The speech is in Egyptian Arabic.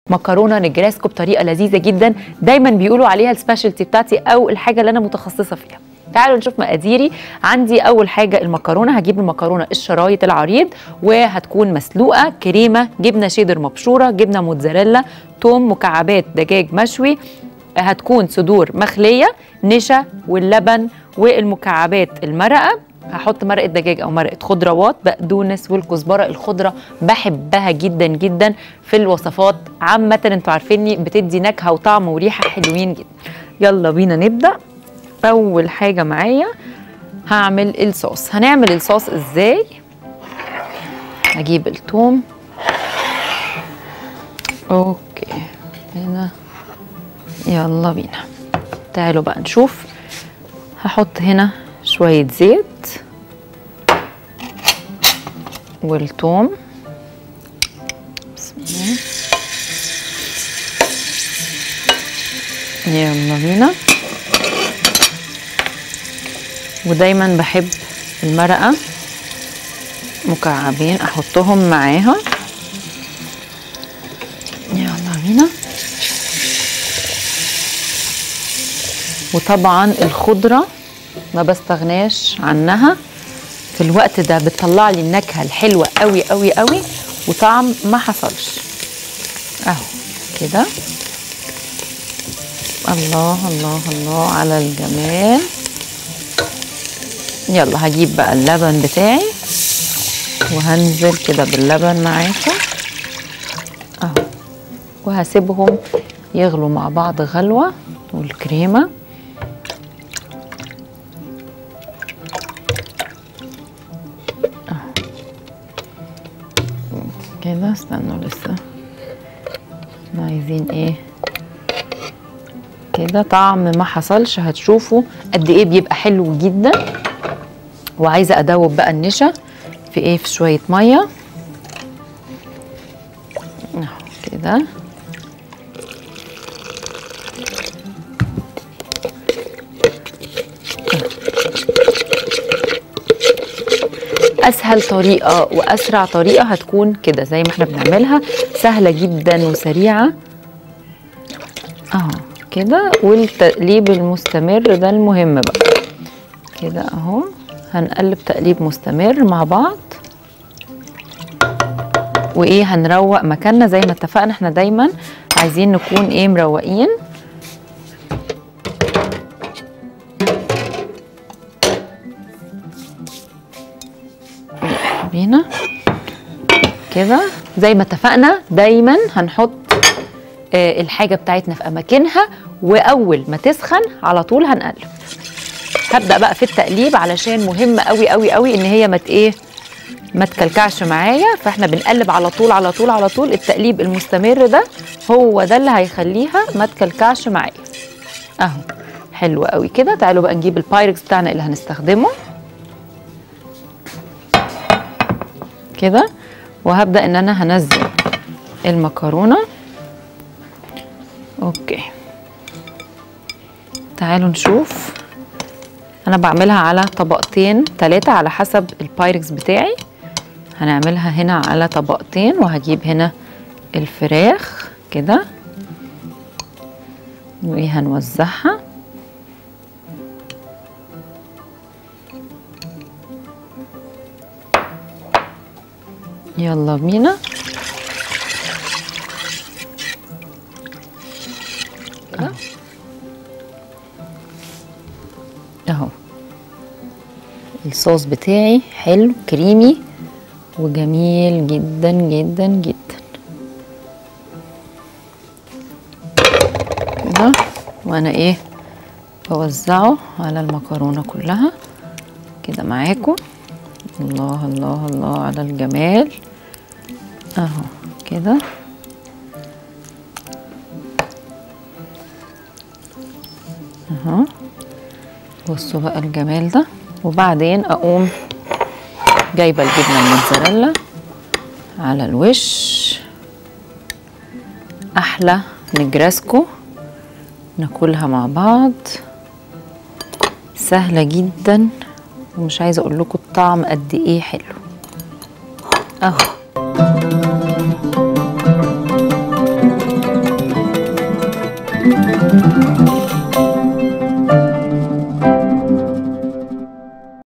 مكرونه نجراسكو بطريقه لذيذه جدا دايما بيقولوا عليها السبيشالتي بتاعتي او الحاجه اللي انا متخصصه فيها تعالوا نشوف مقاديري عندي اول حاجه المكرونه هجيب المكرونه الشرايط العريض وهتكون مسلوقه كريمه جبنه شيدر مبشوره جبنه موتزاريلا توم مكعبات دجاج مشوي هتكون صدور مخليه نشا واللبن والمكعبات المرقه هحط مرقه دجاج او مرقه خضروات بقدونس والكزبره الخضره بحبها جدا جدا في الوصفات عامه انتوا عارفيني بتدي نكهه وطعم وريحه حلوين جدا يلا بينا نبدا اول حاجه معايا هعمل الصوص هنعمل الصوص ازاي هجيب الثوم اوكي هنا يلا بينا تعالوا بقى نشوف هحط هنا شوية زيت والثوم بسم الله يلا بينا ودايما بحب المرقة مكعبين احطهم معاها يلا بينا وطبعا الخضرة ما بستغناش عنها في الوقت ده بتطلع لي النكهة الحلوة قوي قوي قوي وطعم ما حصلش اهو كده الله الله الله على الجمال يلا هجيب بقى اللبن بتاعي وهنزل كده باللبن معاكم اهو وهسيبهم يغلوا مع بعض غلوة والكريمة كده استنوا لسه احنا عايزين ايه كده طعم ما حصلش هتشوفوا قد ايه بيبقى حلو جدا وعايزه ادوب بقى النشا في ايه في شويه ميه اهو كده اسهل طريقه واسرع طريقه هتكون كده زي ما احنا بنعملها سهله جدا وسريعه اهو كده والتقليب المستمر ده المهم بقى كده اهو هنقلب تقليب مستمر مع بعض وايه هنروق مكاننا زي ما اتفقنا احنا دايما عايزين نكون ايه مروقين بينا كده زي ما اتفقنا دايما هنحط آه الحاجه بتاعتنا في اماكنها واول ما تسخن على طول هنقلب هبدا بقى في التقليب علشان مهم قوي قوي قوي ان هي ما ايه ما تكلكعش معايا فاحنا بنقلب على طول على طول على طول التقليب المستمر ده هو ده اللي هيخليها ما تكلكعش معايا اهو حلو قوي كده تعالوا بقى نجيب البايركس بتاعنا اللي هنستخدمه كده وهبدا ان انا هنزل المكرونه اوكي تعالوا نشوف انا بعملها على طبقتين ثلاثة على حسب البايركس بتاعي هنعملها هنا على طبقتين وهجيب هنا الفراخ كده وهنوزعها يلا بينا كده اهو الصوص بتاعي حلو كريمي وجميل جدا جدا جدا كده وانا ايه بوزعه على المكرونه كلها كده معاكم الله الله الله على الجمال اهو كده اهو بصوا بقى الجمال ده وبعدين اقوم جايبه الجبنه الموتزاريلا على الوش احلى نجراسكو ناكلها مع بعض سهله جدا ومش عايزه اقول لكم الطعم قد ايه حلو اهو الهنا